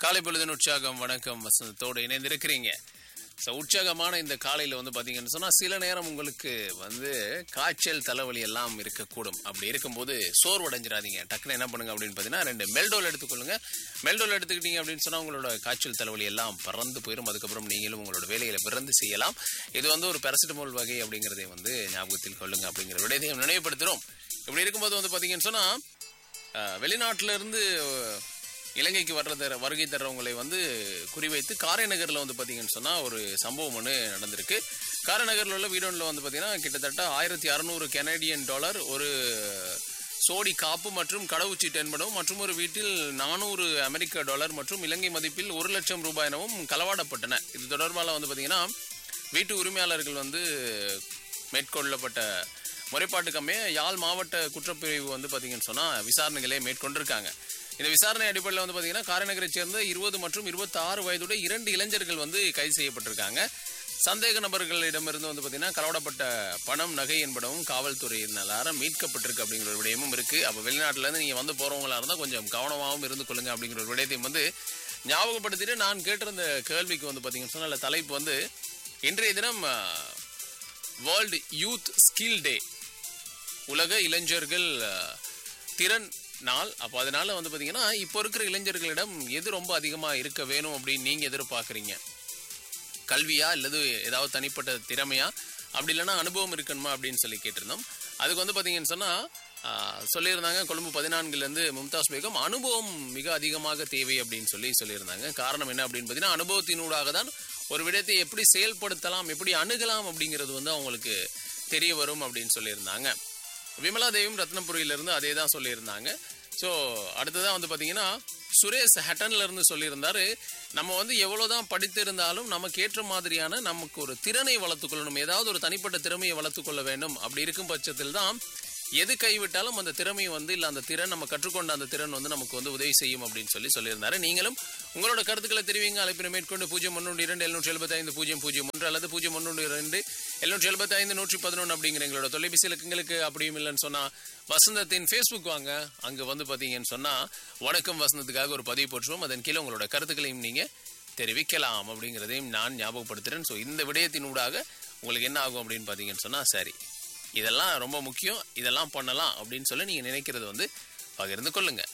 காலை பொழுதின் உற்சாகம் வணக்கம் வசந்தத்தோடு இணைந்திருக்கிறீங்க ஸோ உற்சாகமான இந்த காலையில் வந்து பார்த்தீங்கன்னு சொன்னால் சில நேரம் உங்களுக்கு வந்து காய்ச்சல் தலைவலி எல்லாம் இருக்கக்கூடும் அப்படி இருக்கும்போது சோர்வடைஞ்சிடாதீங்க டக்குன்னு என்ன பண்ணுங்க அப்படின்னு பார்த்தீங்கன்னா ரெண்டு மெல்டோல் எடுத்துக்கொள்ளுங்க மெல்டோல் எடுத்துக்கிட்டீங்க அப்படின்னு சொன்னால் உங்களோட காய்ச்சல் தலைவலி எல்லாம் பறந்து போயிடும் அதுக்கப்புறம் நீங்களும் உங்களோட வேலைகளை பிறந்து செய்யலாம் இது வந்து ஒரு பேரசிட்டமால் வகை அப்படிங்கிறதை வந்து ஞாபகத்தில் கொள்ளுங்க அப்படிங்கிற விடயத்தையும் நினைவுபடுத்துகிறோம் இப்படி இருக்கும்போது வந்து பார்த்தீங்கன்னு சொன்னால் வெளிநாட்டில இருந்து இலங்கைக்கு வர்ற வருகை தர்றவங்களை வந்து குறிவைத்து காரைநகரில் வந்து பார்த்தீங்கன்னு சொன்னால் ஒரு சம்பவம் ஒன்று நடந்திருக்கு காரைநகரில் உள்ள வீடொன்றில் வந்து பார்த்தீங்கன்னா கிட்டத்தட்ட ஆயிரத்தி அறநூறு கெனடியன் டாலர் ஒரு சோடி காப்பு மற்றும் கடவுச்சீட்டு என்பதும் மற்றும் ஒரு வீட்டில் நானூறு அமெரிக்க டாலர் மற்றும் இலங்கை மதிப்பில் ஒரு லட்சம் ரூபாய் எனவும் களவாடப்பட்டன இது தொடர்பாக வந்து பார்த்தீங்கன்னா வீட்டு உரிமையாளர்கள் வந்து மேற்கொள்ளப்பட்ட முறைப்பாட்டுக்கமே யாழ் மாவட்ட குற்றப்பிரிவு வந்து பார்த்தீங்கன்னு சொன்னால் விசாரணைகளை மேற்கொண்டிருக்காங்க இந்த விசாரணை அடிப்படையில் வந்து பார்த்தீங்கன்னா காரைநகரைச் சேர்ந்த இருபது மற்றும் இருபத்தி ஆறு வயதுடைய இரண்டு இளைஞர்கள் வந்து கைது செய்யப்பட்டிருக்காங்க சந்தேக நபர்களிடமிருந்து வந்து பார்த்தீங்கன்னா களவாடப்பட்ட பணம் நகை என்பனவும் காவல்துறையினரால் மீட்கப்பட்டிருக்கு அப்படிங்கிற ஒரு விடயமும் இருக்கு அப்போ வெளிநாட்டிலேருந்து நீங்கள் வந்து போகிறவங்களா இருந்தால் கொஞ்சம் கவனமாகவும் இருந்து கொள்ளுங்க அப்படிங்கிற ஒரு விடயத்தையும் வந்து ஞாபகப்படுத்திட்டு நான் கேட்டிருந்த கேள்விக்கு வந்து பார்த்தீங்கன்னு சொன்னால் தலைப்பு வந்து இன்றைய தினம் வேர்ல்டு யூத் ஸ்கில் டே உலக இளைஞர்கள் திறன் நாள் அப்போ அதனால வந்து பார்த்தீங்கன்னா இப்போ இருக்கிற இளைஞர்களிடம் எது ரொம்ப அதிகமாக இருக்க வேணும் அப்படின்னு நீங்கள் எதிர்பார்க்குறீங்க கல்வியா இல்லது ஏதாவது தனிப்பட்ட திறமையா அப்படி இல்லைன்னா அனுபவம் இருக்கணுமா அப்படின்னு சொல்லி கேட்டிருந்தோம் அதுக்கு வந்து பார்த்தீங்கன்னு சொன்னால் சொல்லியிருந்தாங்க கொழும்பு பதினான்குலேருந்து மும்தாஸ் பேகம் அனுபவம் மிக அதிகமாக தேவை அப்படின்னு சொல்லி சொல்லியிருந்தாங்க காரணம் என்ன அப்படின்னு பார்த்தீங்கன்னா அனுபவத்தினூடாக தான் ஒரு விடயத்தை எப்படி செயல்படுத்தலாம் எப்படி அணுகலாம் அப்படிங்கிறது வந்து அவங்களுக்கு தெரிய வரும் அப்படின்னு சொல்லியிருந்தாங்க விமலா தேவியும் ரத்னபுரியிலிருந்து அதே தான் சொல்லியிருந்தாங்க ஸோ அடுத்ததான் வந்து பார்த்தீங்கன்னா சுரேஷ் ஹட்டன்ல இருந்து சொல்லியிருந்தாரு நம்ம வந்து எவ்வளோதான் படித்திருந்தாலும் நமக்கு ஏற்ற மாதிரியான நமக்கு ஒரு திறனை வளர்த்துக்கொள்ளணும் ஏதாவது ஒரு தனிப்பட்ட திறமையை வளர்த்துக்கொள்ள வேண்டும் அப்படி இருக்கும் பட்சத்தில் தான் எது கைவிட்டாலும் அந்த திறமை வந்து இல்லை அந்த திறன் நம்ம கற்றுக்கொண்ட அந்த திறன் வந்து நமக்கு வந்து உதவி செய்யும் அப்படின்னு சொல்லி சொல்லியிருந்தாரு நீங்களும் உங்களோட கருத்துக்களை தெரிவிங்க அழைப்பினை மேற்கொண்டு பூஜ்ஜியம் ஒன்று இரண்டு எழுநூற்றி எழுபத்தி ஐந்து பூஜ்ஜியம் பூஜ்ஜியம் ஒன்று அல்லது பூஜ்ஜியம் ஒன்று இரண்டு எழுநூற்றி எழுபத்தி ஐந்து நூற்றி பதினொன்று அப்படிங்கிற எங்களோட தொலைபேசி இலக்கங்களுக்கு அப்படியும் இல்லைன்னு சொன்னால் வசந்தத்தின் ஃபேஸ்புக் வாங்க அங்கே வந்து பார்த்தீங்கன்னு சொன்னால் வணக்கம் வசந்தத்துக்காக ஒரு பதிவு போட்டுருவோம் அதன் கீழே உங்களோட கருத்துக்களையும் நீங்கள் தெரிவிக்கலாம் அப்படிங்கிறதையும் நான் ஞாபகப்படுத்துகிறேன் ஸோ இந்த விடயத்தினூடாக உங்களுக்கு என்ன ஆகும் அப்படின்னு பார்த்தீங்கன்னு சொன்னால் சரி இதெல்லாம் ரொம்ப முக்கியம் இதெல்லாம் பண்ணலாம் அப்படின்னு சொல்லி நீங்கள் நினைக்கிறது வந்து பகிர்ந்து கொள்ளுங்க